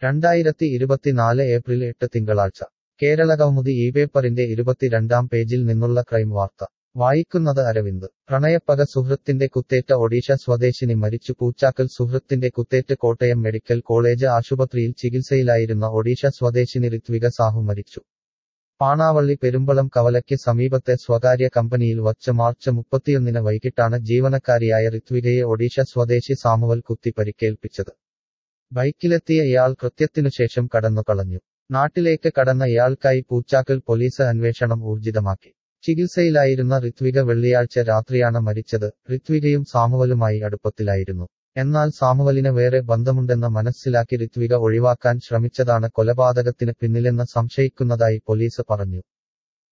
രണ്ടായിരത്തി ഇരുപത്തിനാല് ഏപ്രിൽ എട്ട് തിങ്കളാഴ്ച കേരളകൗമുദി ഈ പേപ്പറിന്റെ ഇരുപത്തിരണ്ടാം പേജിൽ നിന്നുള്ള ക്രൈം വാർത്ത വായിക്കുന്നത് അരവിന്ദ് പ്രണയപ്പക സുഹൃത്തിന്റെ കുത്തേറ്റ ഒഡീഷ സ്വദേശിനി മരിച്ചു പൂച്ചാക്കൽ സുഹൃത്തിന്റെ കുത്തേറ്റ് കോട്ടയം മെഡിക്കൽ കോളേജ് ആശുപത്രിയിൽ ചികിത്സയിലായിരുന്ന ഒഡീഷ സ്വദേശിനി ഋത്വിക സാഹു മരിച്ചു പാണാവള്ളി പെരുമ്പളം കവലയ്ക്ക് സമീപത്തെ സ്വകാര്യ കമ്പനിയിൽ വച്ച് മാർച്ച് മുപ്പത്തിയൊന്നിന് വൈകിട്ടാണ് ജീവനക്കാരിയായ ഋത്വികയെ ഒഡീഷ സ്വദേശി സാമുവൽ കുത്തി പരിക്കേൽപ്പിച്ചത് ബൈക്കിലെത്തിയ ഇയാൾ കൃത്യത്തിനുശേഷം കടന്നുകളഞ്ഞു നാട്ടിലേക്ക് കടന്ന ഇയാൾക്കായി പൂച്ചാക്കൽ പോലീസ് അന്വേഷണം ഊർജിതമാക്കി ചികിത്സയിലായിരുന്ന ഋത്വിക വെള്ളിയാഴ്ച രാത്രിയാണ് മരിച്ചത് ഋത്വികയും സാമുവലുമായി അടുപ്പത്തിലായിരുന്നു എന്നാൽ സാമുവലിന് വേറെ ബന്ധമുണ്ടെന്ന് മനസ്സിലാക്കി ഋത്വിക ഒഴിവാക്കാൻ ശ്രമിച്ചതാണ് കൊലപാതകത്തിന് പിന്നിലെന്ന് സംശയിക്കുന്നതായി പോലീസ് പറഞ്ഞു